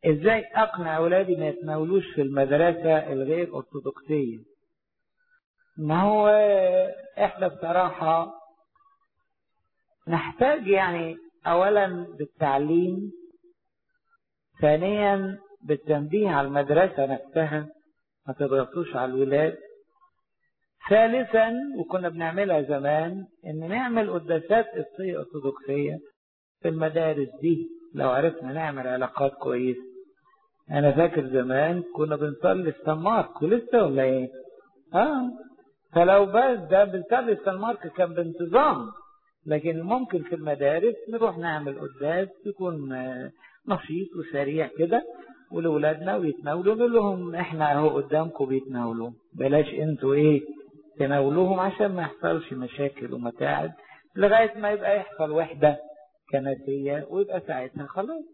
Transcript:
ازاي اقنع اولادي ما يتناولوش في المدرسة الغير ارثوذكسية ما هو احنا بصراحة نحتاج يعني اولا بالتعليم ثانيا بالتنبيه على المدرسة نفسها ما تضغطوش على الولاد ثالثا وكنا بنعملها زمان ان نعمل قداسات قصية ارثوذكسية في المدارس دي لو عرفنا نعمل علاقات كويسة انا فاكر زمان كنا بنصلي السمارك ولسه ولا ايه اه فلو بس ده بنصلي السمارك كان بانتظام لكن ممكن في المدارس نروح نعمل قداس يكون نشيط وسريع كده ولولادنا ويتناولوا نقول لهم احنا اهو قدامكم بيتناولوا بلاش انتوا ايه تناولوهم عشان ما يحصلش مشاكل ومتاعب لغاية ما يبقى يحصل وحدة كنسية ويبقى ساعتها خلاص